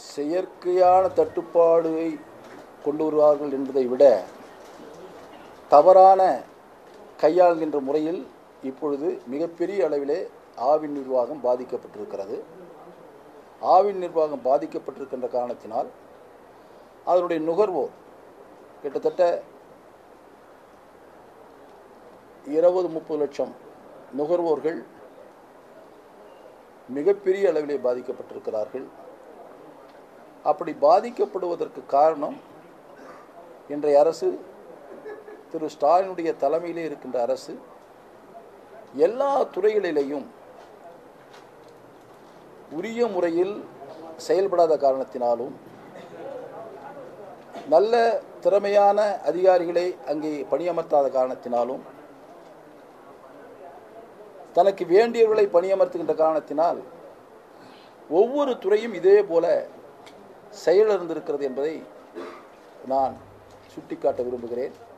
செயற்கையான தட்டுப்பாடுவை கொண்டு வருவார்கள் என்பதை விட தவறான கையாள்கின்ற முறையில் இப்பொழுது மிகப்பெரிய அளவிலே ஆவின் நிர்வாகம் பாதிக்கப்பட்டிருக்கிறது ஆவின் நிர்வாகம் பாதிக்கப்பட்டிருக்கின்ற காரணத்தினால் அதனுடைய நுகர்வோர் கிட்டத்தட்ட இருபது முப்பது லட்சம் நுகர்வோர்கள் மிகப்பெரிய அளவிலே பாதிக்கப்பட்டிருக்கிறார்கள் அப்படி பாதிக்கப்படுவதற்கு காரணம் இன்றைய அரசு திரு ஸ்டாலினுடைய தலைமையிலே இருக்கின்ற அரசு எல்லா துறைகளிலேயும் உரிய முறையில் செயல்படாத காரணத்தினாலும் நல்ல திறமையான அதிகாரிகளை அங்கே பணியமர்த்தாத காரணத்தினாலும் தனக்கு வேண்டியவர்களை பணியமர்த்துகின்ற காரணத்தினால் ஒவ்வொரு துறையும் இதே போல செயலிழந்திருக்கிறது என்பதை நான் சுட்டிக்காட்ட விரும்புகிறேன்